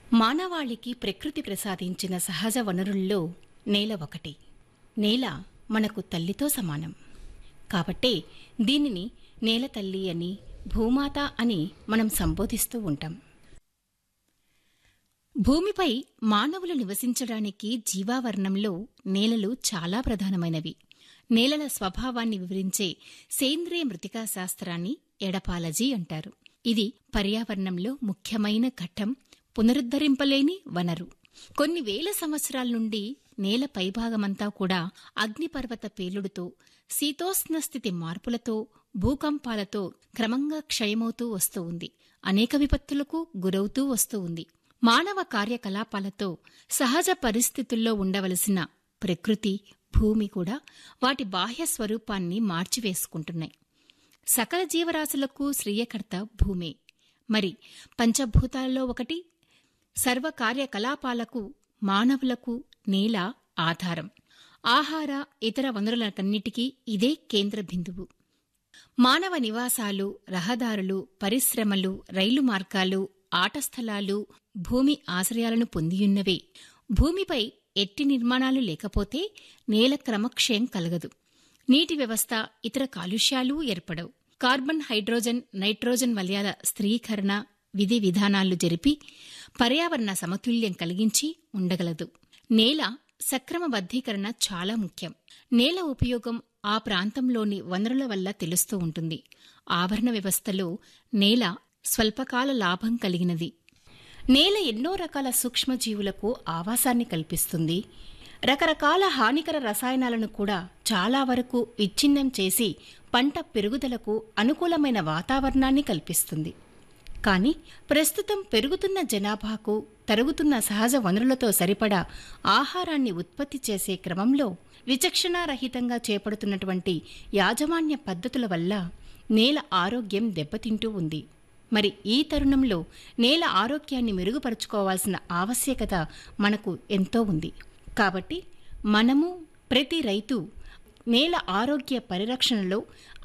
మానవాళికి ప్రకృతి ప్రసాదించిన సహజ వనరుల్లో నేల ఒకటి నేల మనకు తల్లితో సమానం కాబట్టే దీనిని నేల తల్లి అని భూమాత అని మనం సంబోధిస్తూ ఉంటాం భూమిపై మానవులు నివసించడానికి జీవావరణంలో నేలలు చాలా ప్రధానమైనవి నేలల స్వభావాన్ని వివరించే సేంద్రియ మృతికా శాస్త్రాన్ని ఎడపాలజీ అంటారు ఇది పర్యావరణంలో ముఖ్యమైన ఘట్టం పునరుద్ధరింపలేని వనరు కొన్ని వేల సంవత్సరాల నుండి నేల పైభాగమంతా కూడా అగ్నిపర్వత పేలుడుతో శీతోష్ణ స్థితి మార్పులతో భూకంపాలతో క్రమంగా క్షయమవుతూ వస్తూ ఉంది అనేక విపత్తులకు గురవుతూ వస్తూ ఉంది మానవ కార్యకలాపాలతో సహజ పరిస్థితుల్లో ఉండవలసిన ప్రకృతి భూమి కూడా వాటి బాహ్య స్వరూపాన్ని మార్చివేసుకుంటున్నాయి సకల జీవరాశులకు శ్రేయకర్త భూమే మరి పంచభూతాలలో ఒకటి సర్వ కార్యకలాపాలకు మానవులకు నేల ఆధారం ఆహార ఇతర వనరులకన్నిటికీ ఇదే కేంద్ర బిందువు మానవ నివాసాలు రహదారులు పరిశ్రమలు రైలు మార్గాలు ఆట స్థలాలు భూమి ఆశ్రయాలను పొందియున్నవే భూమిపై ఎట్టి నిర్మాణాలు లేకపోతే నేల క్రమక్షయం కలగదు నీటి వ్యవస్థ ఇతర కాలుష్యాలు ఏర్పడవు కార్బన్ హైడ్రోజన్ నైట్రోజన్ వలయాల స్థిరీకరణ విధి విధానాలు జరిపి పర్యావరణ సమతుల్యం కలిగించి ఉండగలదు నేల సక్రమబద్ధీకరణ చాలా ముఖ్యం నేల ఉపయోగం ఆ ప్రాంతంలోని వనరుల వల్ల తెలుస్తూ ఉంటుంది ఆభరణ వ్యవస్థలో నేల స్వల్పకాల లాభం కలిగినది నేల ఎన్నో రకాల సూక్ష్మజీవులకు ఆవాసాన్ని కల్పిస్తుంది రకరకాల హానికర రసాయనాలను కూడా చాలా వరకు విచ్ఛిన్నం చేసి పంట పెరుగుదలకు అనుకూలమైన వాతావరణాన్ని కల్పిస్తుంది కానీ ప్రస్తుతం పెరుగుతున్న జనాభాకు తరుగుతున్న సహజ వనరులతో సరిపడా ఆహారాన్ని ఉత్పత్తి చేసే క్రమంలో విచక్షణారహితంగా చేపడుతున్నటువంటి యాజమాన్య పద్ధతుల వల్ల నేల ఆరోగ్యం దెబ్బతింటూ ఉంది మరి ఈ తరుణంలో నేల ఆరోగ్యాన్ని మెరుగుపరుచుకోవాల్సిన ఆవశ్యకత మనకు ఎంతో ఉంది కాబట్టి మనము ప్రతి రైతు నేల ఆరోగ్య పరిరక్షణలో